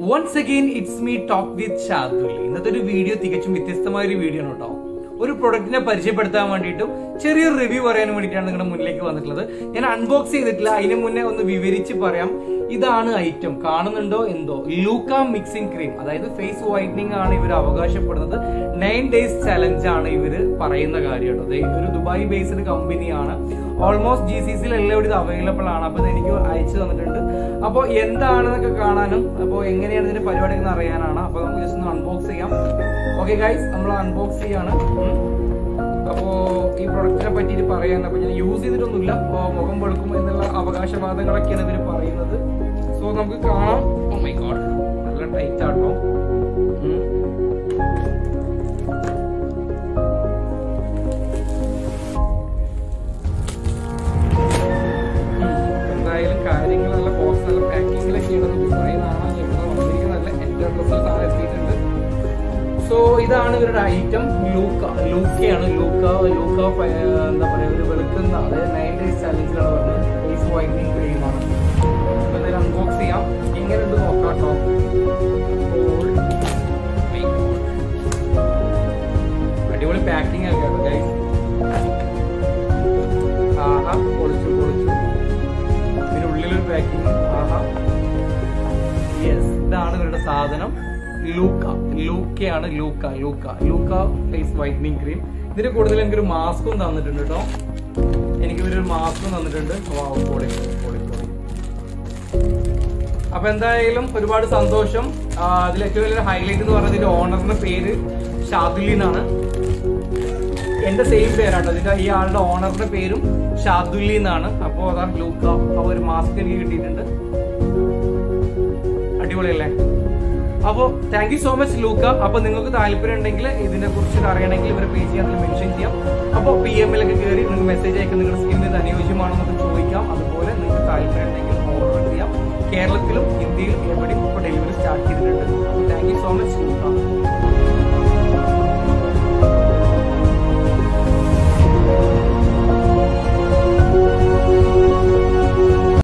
Once again it's me talk with Shaduli ഇന്നത്തെ ഒരു video തികച്ചും വ്യത്യസ്തമായ ഒരു വീഡിയോ ആണ് കേട്ടോ ഒരു പ്രൊഡക്റ്റിനെ പരിചയപ്പെടുത്താൻ വേണ്ടിയിട്ടും ചെറിയൊരു റിവ്യൂ പറയാൻ വേണ്ടിയിട്ടാണ് നിങ്ങളുടെ മുന്നിലേക്ക് വന്നിട്ടുള്ളത് ഞാൻ അൺബോക്സ് ചെയ്തിട്ടില്ല അതിന് മുന്നേ ഒന്ന് വിവരിച്ച് പറയാം ഇതാണ് ഐറ്റം കാണുന്നുണ്ടോ എന്തോ ലൂക്ക മിക്സിംഗ് ക്രീം അതായത് ഫേസ് വൈറ്റനിങ് ആണ് ഇവർ അവകാശപ്പെടുന്നത് നയൻ ഡേയ്സ് ചലഞ്ച് ആണ് ഇവർ പറയുന്ന കാര്യം കേട്ടോ ദേ ഒരു ദുബായ് ബേസ്ഡ് കമ്പനിയാണ് ഓൾമോസ്റ്റ് ജി സി സിയിൽ എല്ലാം ഇത് അവൈലബിൾ ആണ് അപ്പൊ ഇത് എനിക്ക് അയച്ചു തന്നിട്ടുണ്ട് അപ്പോൾ എന്താണെന്നൊക്കെ കാണാനും അപ്പോൾ എങ്ങനെയാണ് ഇതിന്റെ പരിപാടി എന്ന് അറിയാനാണ് അപ്പൊ നമുക്ക് ജസ്റ്റ് ഒന്ന് അൺബോക്സ് ചെയ്യാം ഓക്കെ ഗൈസ് നമ്മൾ അൺബോക്സ് ചെയ്യാണ് ഉം. അപ്പോ ഈ പ്രൊഡക്റ്റിനെ പറ്റിയിട്ട് പറയാൻ അപ്പൊ ഞാൻ യൂസ് ചെയ്തിട്ടൊന്നുമില്ല അപ്പോ മുഖം വെളുക്കും എന്നുള്ള അവകാശവാദങ്ങളൊക്കെയാണ് ഇവർ പറയുന്നത് സോ നമുക്ക് കാണാം ഓ മൈ ഗോഡ് നല്ല ടൈറ്റ് ആട്ടോ ഉം. എന്തായാലും കാര്യങ്ങൾ നല്ല ബോക്സ് നല്ല പാക്കിങ്ങിലൊക്കെയാണ് ദുബായിൽ നിന്നാണ് ഇവിടെ വന്നിരിക്കുന്നത് നല്ല എൻ്റെ അഡ്രസ്സിൽ സാധനം എത്തിയിട്ടുണ്ട് സോ ഇതാണ് ഇവരുടെ ഐറ്റം ലൂക്ക ലൂക്കയാണ് ലൂക്ക ലൂക്ക ഫ- എന്താ പറയുക ഒരു വെളുക്കുന്ന അതായത് നയൻ ഡേയ്സ് ചാലഞ്ചിലാണ് പറഞ്ഞത് ഫേസ് വൈറ്റനിങ് ക്രീമാണ് അപ്പൊ എന്തായാലും അൺബോക്സ് ചെയ്യാം എങ്ങനെയുണ്ട് നോക്കാം കേട്ടോ അടിപൊളി പാക്കിംഗ് ഒക്കെ കേട്ടോ ഗൈസ് ആഹാ പൊളിച്ചു പൊളിച്ചു ഇതിനുള്ളിലൊരു പാക്കിംഗ് ആഹാ യെസ് ഇതാണ് ഇവരുടെ സാധനം ലൂക്ക ലൂക്കയാണ് ലൂക്ക ലൂക്ക ലൂക്ക ഫേസ് വൈറ്റനിങ് ക്രീം ഇതിന്റെ കൂടുതൽ എനിക്കൊരു മാസ്കും തന്നിട്ടുണ്ട് കേട്ടോ എനിക്ക് ഇവരൊരു മാസ്കും തന്നിട്ടുണ്ട് വാ, പൊളി, പൊളി, പൊളി. അപ്പൊ എന്തായാലും ഒരുപാട് സന്തോഷം ആ, അതിൽ ഏറ്റവും വലിയൊരു ഹൈലൈറ്റ് എന്ന് പറയുന്നത് ഇതിന്റെ ഓണറിന്റെ പേര് ഷാദുലി എന്നാണ് എന്റെ സെയിം പേരാട്ടോ ഇതിന്റെ ഈ ആളുടെ ഓണറിന്റെ പേരും ഷാദുലി എന്നാണ് അപ്പോ അതാ ലൂക്ക ആ ഒരു മാസ്ക് എനിക്ക് കിട്ടിയിട്ടുണ്ട് അടിപൊളിയല്ലേ അപ്പോൾ താങ്ക് യു സോ മച്ച് ലൂക്ക അപ്പോൾ നിങ്ങൾക്ക് താല്പര്യം ഉണ്ടെങ്കിൽ ഇതിനെ കുറിച്ച് അറിയണമെങ്കിൽ ഇവരെ പേജ് ചെയ്യാൻ മെൻഷൻ ചെയ്യാം അപ്പോൾ പി എമ്മിലൊക്കെ കയറി നിങ്ങൾക്ക് മെസ്സേജ് അയക്കാൻ നിങ്ങളുടെ സ്കിന്നിന് ഇത് അനുയോജ്യമാണെന്നൊക്കെ ചോദിക്കാം അതുപോലെ നിങ്ങൾക്ക് താല്പര്യം ഉണ്ടെങ്കിൽ ഓർഡർ ചെയ്യാം കേരളത്തിലും ഇന്ത്യയിലും എവിടെയും ഇപ്പോൾ ഡെലിവറി സ്റ്റാർട്ട് ചെയ്തിട്ടുണ്ട് thank you so much Luca